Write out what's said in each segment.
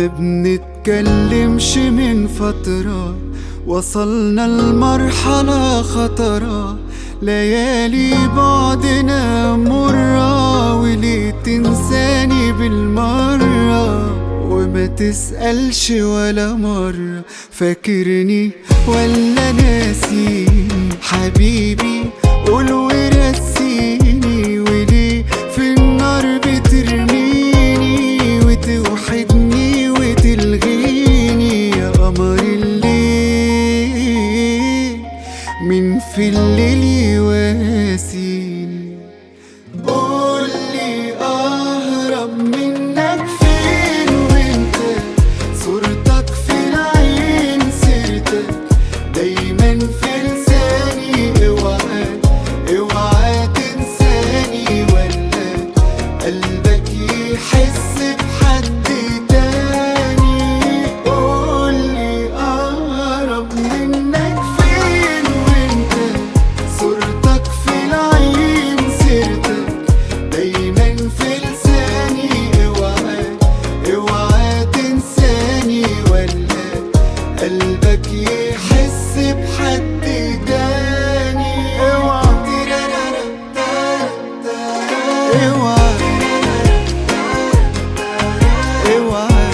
ما بنتكلمش من فترة وصلنا لمرحلة خطرة ليالي بعدنا مرة وليه تنساني بالمرة وما تسألش ولا مرة فاكرني ولا ناسيني حبيبي قول ورسيني وليه في النار بترميني وتوحدني وتلغيني يا قمر الليل من في الليل يواسيني قولي اهرب منك فين وانت صورتك في العين سيرتك دايما في لساني اوعى اوعى تنساني ولا قلبك يحس بحد تاني قولي اهرب منك فين وانت صورتك في العين سيرتك دايما في لساني اوعى اوعى تنساني ولا قلبك يحس بحد تاني اوعى اوعى اوعى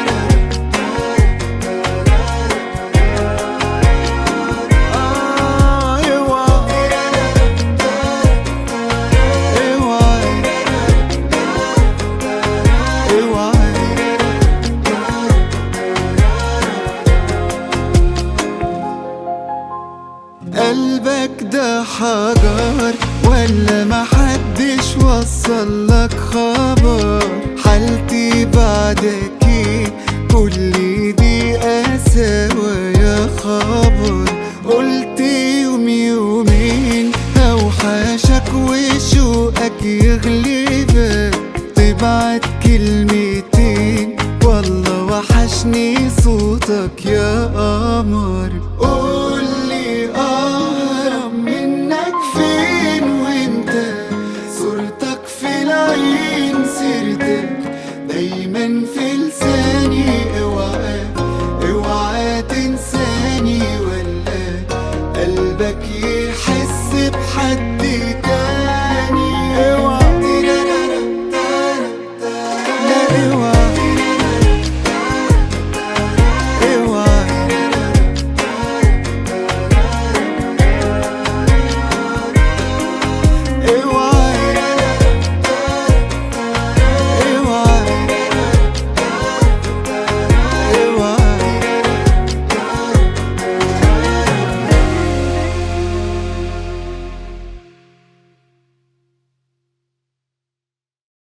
آه، اوعى اوعى اوعى قلبك ده حجر ولا محدش وصل لك خبر حالتي بعدك ايه كل دي قساوة يا خبر قلت يوم يومين اوحشك وشوقك يغلبك تبعت كلمتين والله وحشني صوتك يا قمر قول